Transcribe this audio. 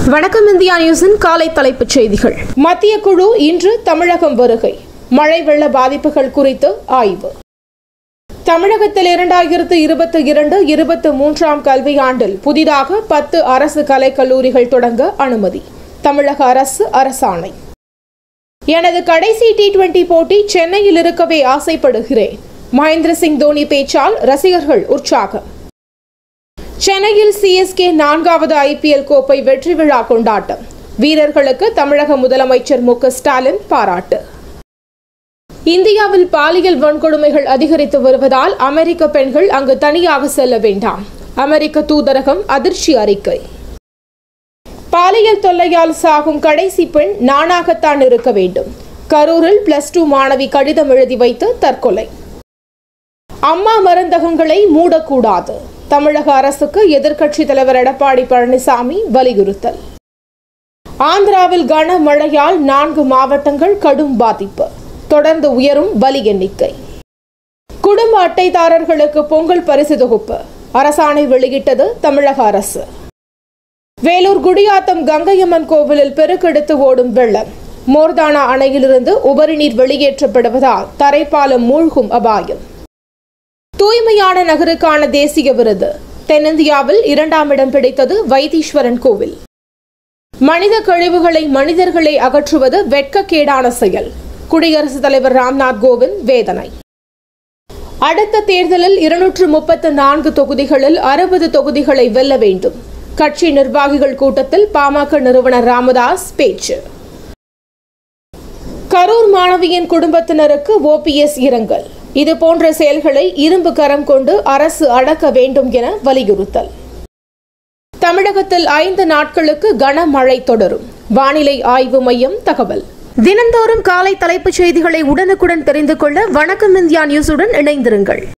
வணக்கம் இந்தியா நியூஸின் காலை தலைப்புச் செய்திகள் மத்திய குழு இன்று தமிழகம் வருகை மழை வெள்ள பாதிப்புகள் குறித்து ஆய்வு தமிழகத்தில் இரண்டாயிரத்து இருபத்தி இரண்டு இருபத்தி மூன்றாம் கல்வியாண்டில் புதிதாக பத்து அரசு கலைக்கல்லூரிகள் தொடங்க அனுமதி தமிழக அரசு அரசாணை எனது கடைசி டி டுவெண்டி போட்டி சென்னையில் இருக்கவே ஆசைப்படுகிறேன் மகேந்திர சிங் தோனி பேச்சால் ரசிகர்கள் உற்சாகம் சென்னையில் சிஎஸ்கே நான்காவது ஐபிஎல் கோப்பை வெற்றி விழா கொண்டாட்டம் வீரர்களுக்கு தமிழக முதலமைச்சர் மு க ஸ்டாலின் பாராட்டு இந்தியாவில் பாலியல் வன்கொடுமைகள் அதிகரித்து வருவதால் அமெரிக்க பெண்கள் அங்கு தனியாக செல்ல வேண்டாம் அமெரிக்க தூதரகம் அதிர்ச்சி அறிக்கை பாலியல் தொல்லையால் சாகும் கடைசி பெண் நானாகத்தான் இருக்க வேண்டும் கரூரில் பிளஸ் டூ மாணவி கடிதம் எழுதி வைத்து தற்கொலை அம்மா மருந்தகங்களை மூடக்கூடாது தமிழக அரசுக்கு எதிர்க்கட்சித் தலைவர் எடப்பாடி பழனிசாமி வலியுறுத்தல் ஆந்திராவில் கனமழையால் நான்கு மாவட்டங்கள் கடும் பாதிப்பு தொடர்ந்து உயரும் பலி எண்ணிக்கை குடும்ப அட்டைதாரர்களுக்கு பொங்கல் பரிசு தொகுப்பு அரசாணை வெளியிட்டது தமிழக அரசு வேலூர் குடியாத்தம் கங்கையம்மன் கோவிலில் பெருக்கெடுத்து ஓடும் வெள்ளம் மோர்தானா அணையிலிருந்து உபரி நீர் வெளியேற்றப்படுவதால் தரைப்பாலம் மூழ்கும் அபாயம் தூய்மையான நகருக்கான தேசிய விருது தென்னிந்தியாவில் இரண்டாம் இடம் பிடித்தது வைத்தீஸ்வரன் கோவில் மனித கழிவுகளை மனிதர்களே அகற்றுவது வெட்கக்கேடான செயல் குடியரசுத் தலைவர் ராம்நாத் கோவிந்த் வேதனை அடுத்த தேர்தலில் இருநூற்று முப்பத்து நான்கு தொகுதிகளில் அறுபது தொகுதிகளை வெல்ல வேண்டும் கட்சி நிர்வாகிகள் கூட்டத்தில் பாமக நிறுவனர் ராமதாஸ் பேச்சு கரூர் மாணவியின் குடும்பத்தினருக்கு ஓபிஎஸ் இரங்கல் இது போன்ற செயல்களை இரும்பு கரம் கொண்டு அரசு அடக்க வேண்டும் என வலியுறுத்தல் தமிழகத்தில் ஐந்து நாட்களுக்கு கனமழை தொடரும் வானிலை ஆய்வு மையம் தகவல் தினந்தோறும் காலை தலைப்புச் செய்திகளை உடனுக்குடன் தெரிந்து கொள்ள வணக்கம் இந்தியா நியூஸுடன் இணைந்திருங்கள்